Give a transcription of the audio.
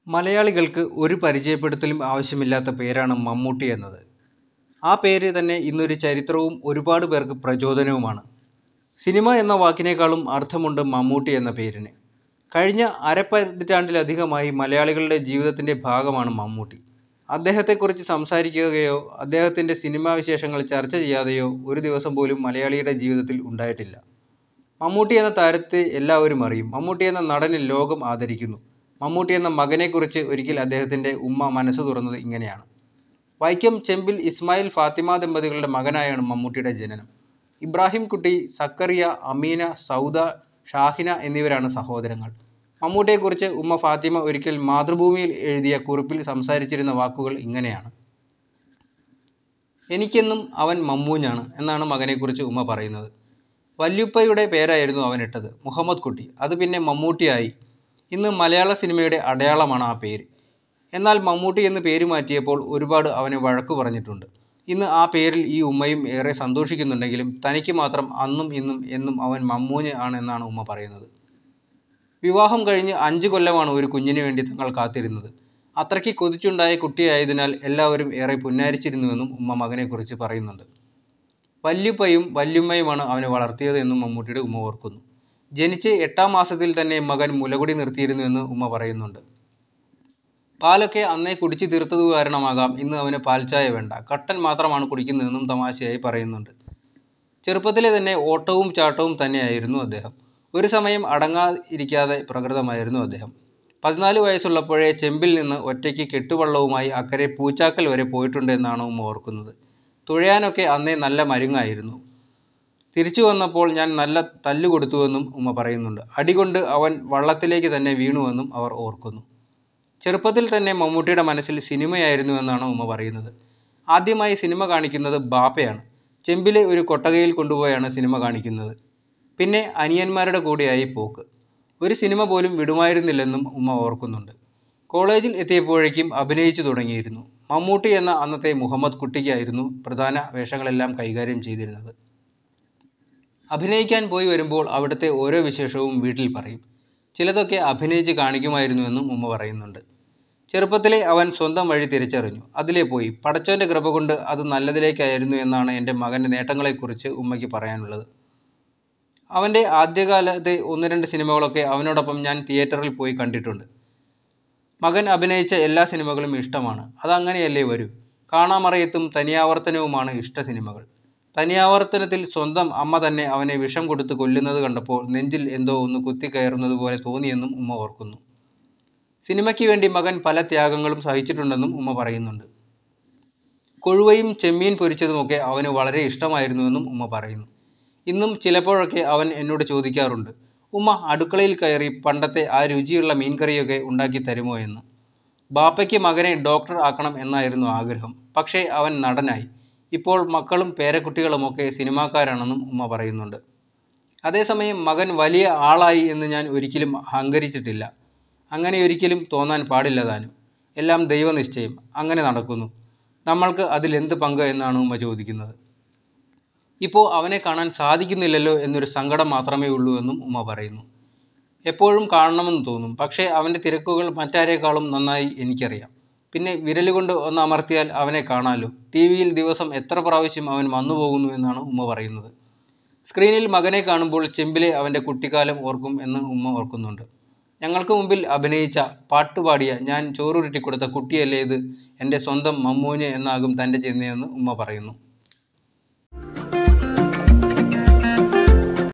മലയാളികൾക്ക് ഒരു പരിചയപ്പെടുത്തലും ആവശ്യമില്ലാത്ത പേരാണ് മമ്മൂട്ടി എന്നത്. ആ പേര് തന്നെ ഇന്നൊരു ചരിത്രവും ഒരുപാട് പേർക്ക് പ്രചോദനവുമാണ്. സിനിമ എന്ന വാക്കിനേക്കാളും അർത്ഥമുണ്ട് മമ്മൂട്ടി എന്ന പേരിന്. കഴിഞ്ഞ അരപ്പതിറ്റാണ്ടിലധികമായി മലയാളികളുടെ ജീവിതത്തിന്റെ ഭാഗമാണ് മമ്മൂട്ടി. അദ്ദേഹത്തെക്കുറിച്ച് സംസാരിക്കുകയോ അദ്ദേഹത്തിന്റെ സിനിമാ വിശേഷങ്ങൾ ചർച്ച ചെയ്യാതെയോ ഒരു ദിവസം പോലും മലയാളിയുടെ ജീവിതത്തിൽ ഉണ്ടായിട്ടില്ല. മമ്മൂട്ടി എന്ന താരത്തെ എല്ലാവരും അറിയും. മമ്മൂട്ടി എന്ന നടനെ ലോകം ആദരിക്കുന്നു. മമ്മൂട്ടി എന്ന മകനെക്കുറിച്ച് ഒരിക്കൽ അദ്ദേഹത്തിന്റെ ഉമ്മ മനസ്സ് തുറന്നത് ഇങ്ങനെയാണ്. വൈക്കം ചെമ്പിൽ ഇസ്മായിൽ ഫാത്തിമ ദമ്പതികളുടെ മകനായാണ് മമ്മൂട്ടിയുടെ ജനനം. ഇബ്രാഹിം കുട്ടി, സക്കറിയ, അമീന, സൗദ, ഷാഹിന എന്നിവരാണ് സഹോദരങ്ങൾ. മമ്മൂട്ടിയെക്കുറിച്ച് ഉമ്മ ഫാത്തിമ ഒരിക്കൽ മാതൃഭൂമിയിൽ എഴുതിയ കുറിപ്പിൽ സംസാരിച്ചിരുന്ന വാക്കുകൾ ഇങ്ങനെയാണ്. എനിക്കെന്നും അവൻ മമ്മൂഞ്ഞാണ് എന്നാണ് മകനെക്കുറിച്ച് ഉമ്മ പറയുന്നത്. വല്യുപ്പയുടെ പേരായിരുന്നു അവനിട്ടത്. മുഹമ്മദ് കുട്ടി. അത് പിന്നെ മമ്മൂട്ടി ആയി. ഇന്ന് മലയാള സിനിമയുടെ അടയാളമാണ് ആ പേര്. എന്നാൽ മമ്മൂട്ടി എന്ന് പേര് മാറ്റിയപ്പോൾ ഒരുപാട് അവനെ വഴക്കു പറഞ്ഞിട്ടുണ്ട്. ഇന്ന് ആ പേരിൽ ഈ ഉമ്മയും ഏറെ സന്തോഷിക്കുന്നുണ്ടെങ്കിലും തനിക്ക് മാത്രം അന്നും ഇന്നും എന്നും അവൻ മമ്മൂഞ്ഞ് ആണ് എന്നാണ് ഉമ്മ പറയുന്നത്. വിവാഹം കഴിഞ്ഞ് അഞ്ച് കൊല്ലമാണ് ഒരു കുഞ്ഞിന് വേണ്ടി തങ്ങൾ കാത്തിരുന്നത്. അത്രയ്ക്ക് കൊതിച്ചുണ്ടായ കുട്ടിയായതിനാൽ എല്ലാവരും ഏറെ പുന്നാരിച്ചിരുന്നുവെന്നും ഉമ്മ മകനെക്കുറിച്ച് പറയുന്നുണ്ട്. വല്യുപ്പയും വല്യുമ്മയുമാണ് അവനെ വളർത്തിയത് എന്നും മമ്മൂട്ടിയുടെ ഉമ്മ ഓർക്കുന്നു. ജനിച്ച് എട്ടാം മാസത്തിൽ തന്നെ മകൻ മുലകുടി നിർത്തിയിരുന്നുവെന്ന് ഉമ്മ പറയുന്നുണ്ട്. പാലൊക്കെ അന്നേ കുടിച്ചു തീർത്തതു കാരണമാകാം ഇന്ന് അവന് പാൽച്ചായ വേണ്ട, കട്ടൻ മാത്രമാണ് കുടിക്കുന്നതെന്നും തമാശയായി പറയുന്നുണ്ട്. ചെറുപ്പത്തിലെ തന്നെ ഓട്ടവും ചാട്ടവും തന്നെയായിരുന്നു അദ്ദേഹം. ഒരു സമയം അടങ്ങാതിരിക്കാത്ത പ്രകൃതമായിരുന്നു അദ്ദേഹം. പതിനാല് വയസ്സുള്ളപ്പോഴേ ചെമ്പിൽ നിന്ന് ഒറ്റയ്ക്ക് കെട്ടുവള്ളവുമായി അക്കരെ പൂച്ചാക്കൽ വരെ പോയിട്ടുണ്ട് എന്നാണ് ഉമ്മ ഓർക്കുന്നത്. തുഴയാനൊക്കെ അന്നേ നല്ല മരുങ്ങായിരുന്നു. തിരിച്ചു വന്നപ്പോൾ ഞാൻ നല്ല തല്ലു കൊടുത്തുവെന്നും ഉമ്മ പറയുന്നുണ്ട്. അടികൊണ്ട് അവൻ വള്ളത്തിലേക്ക് തന്നെ വീണുവെന്നും അവർ ഓർക്കുന്നു. ചെറുപ്പത്തിൽ തന്നെ മമ്മൂട്ടിയുടെ മനസ്സിൽ സിനിമയായിരുന്നുവെന്നാണ് ഉമ്മ പറയുന്നത്. ആദ്യമായി സിനിമ കാണിക്കുന്നത് ബാപ്പയാണ്. ചെമ്പിലെ ഒരു കൊട്ടകയിൽ കൊണ്ടുപോയാണ് സിനിമ കാണിക്കുന്നത്. പിന്നെ അനിയന്മാരുടെ കൂടെയായി പോക്ക്. ഒരു സിനിമ പോലും വിടുമായിരുന്നില്ലെന്നും ഉമ്മ ഓർക്കുന്നുണ്ട്. കോളേജിൽ എത്തിയപ്പോഴേക്കും അഭിനയിച്ചു തുടങ്ങിയിരുന്നു. മമ്മൂട്ടി എന്ന അന്നത്തെ മുഹമ്മദ് കുട്ടിയായിരുന്നു പ്രധാന വേഷങ്ങളെല്ലാം കൈകാര്യം ചെയ്തിരുന്നത്. അഭിനയിക്കാൻ പോയി വരുമ്പോൾ അവിടുത്തെ ഓരോ വിശേഷവും വീട്ടിൽ പറയും. ചിലതൊക്കെ അഭിനയിച്ച് കാണിക്കുമായിരുന്നുവെന്നും ഉമ്മ പറയുന്നുണ്ട്. ചെറുപ്പത്തിലേ അവൻ സ്വന്തം വഴി തിരിച്ചറിഞ്ഞു. അതിലേ പോയി. പടച്ചോന്റെ കൃപ കൊണ്ട് അത് നല്ലതിലേക്കായിരുന്നു എന്നാണ് എന്റെ മകന്റെ നേട്ടങ്ങളെക്കുറിച്ച് ഉമ്മയ്ക്ക് പറയാനുള്ളത്. അവന്റെ ആദ്യകാലത്തെ ഒന്ന് രണ്ട് സിനിമകളൊക്കെ അവനോടൊപ്പം ഞാൻ തിയേറ്ററിൽ പോയി കണ്ടിട്ടുണ്ട്. മകൻ അഭിനയിച്ച എല്ലാ സിനിമകളും ഇഷ്ടമാണ്. അതങ്ങനെയല്ലേ വരൂ. കാണാമറയത്തും തനിയാവർത്തനവുമാണ് ഇഷ്ട സിനിമകൾ. തനിയാവർത്തനത്തിൽ സ്വന്തം അമ്മ തന്നെ അവനെ വിഷം കൊടുത്ത് കൊല്ലുന്നത് കണ്ടപ്പോൾ നെഞ്ചിൽ എന്തോ ഒന്ന് കുത്തിക്കയറുന്നത് പോലെ തോന്നിയെന്നും ഉമ്മ ഓർക്കുന്നു. സിനിമയ്ക്ക് വേണ്ടി മകൻ പല ത്യാഗങ്ങളും സഹിച്ചിട്ടുണ്ടെന്നും ഉമ്മ പറയുന്നുണ്ട്. കൊഴുവയും ചെമ്മീൻ പൊരിച്ചതുമൊക്കെ അവന് വളരെ ഇഷ്ടമായിരുന്നുവെന്നും ഉമ്മ പറയുന്നു. ഇന്നും ചിലപ്പോഴൊക്കെ അവൻ എന്നോട് ചോദിക്കാറുണ്ട്, ഉമ്മ അടുക്കളയിൽ കയറി പണ്ടത്തെ ആ രുചിയുള്ള മീൻകറിയൊക്കെ ഉണ്ടാക്കി തരുമോ എന്ന്. ബാപ്പയ്ക്ക് മകനെ ഡോക്ടർ ആക്കണം എന്നായിരുന്നു ആഗ്രഹം. പക്ഷേ അവൻ നടനായി. ഇപ്പോൾ മക്കളും പേരക്കുട്ടികളുമൊക്കെ സിനിമാക്കാരാണെന്നും ഉമ്മ പറയുന്നുണ്ട്. അതേസമയം മകൻ വലിയ ആളായി എന്ന് ഞാൻ ഒരിക്കലും അഹങ്കരിച്ചിട്ടില്ല. അങ്ങനെയൊരിക്കലും തോന്നാൻ പാടില്ല താനും. എല്ലാം ദൈവനിശ്ചയം. അങ്ങനെ നടക്കുന്നു. നമ്മൾക്ക് അതിലെന്ത് പങ്ക് എന്നാണ് ഉമ്മ ചോദിക്കുന്നത്. ഇപ്പോ അവനെ കാണാൻ സാധിക്കുന്നില്ലല്ലോ എന്നൊരു സങ്കടം മാത്രമേ ഉള്ളൂ എന്നും ഉമ്മ പറയുന്നു. എപ്പോഴും കാണണമെന്ന് തോന്നും. പക്ഷേ അവന്റെ തിരക്കുകൾ മറ്റാരേക്കാളും നന്നായി എനിക്കറിയാം. പിന്നെ വിരലുകൊണ്ട് ഒന്നമർത്തിയാൽ അവനെ കാണാലോ. ടിവിയിൽ ദിവസം എത്ര പ്രാവശ്യം അവൻ വന്നുപോകുന്നു എന്നാണ് ഉമ്മ പറയുന്നത്. സ്ക്രീനിൽ മകനെ കാണുമ്പോൾ ചെമ്പിലെ അവന്റെ കുട്ടിക്കാലം ഓർക്കും എന്ന് ഉമ്മ ഓർക്കുന്നുണ്ട്. ഞങ്ങൾക്ക് മുമ്പിൽ അഭിനയിച്ച, പാട്ടുപാടിയ, ഞാൻ ചോറുരുട്ടിക്കൊടുത്ത കുട്ടിയല്ലേ ഇത് എന്റെ സ്വന്തം മമ്മൂഞ്ഞ് എന്നാകും തന്റെ ചിന്തയെന്ന് ഉമ്മ പറയുന്നു.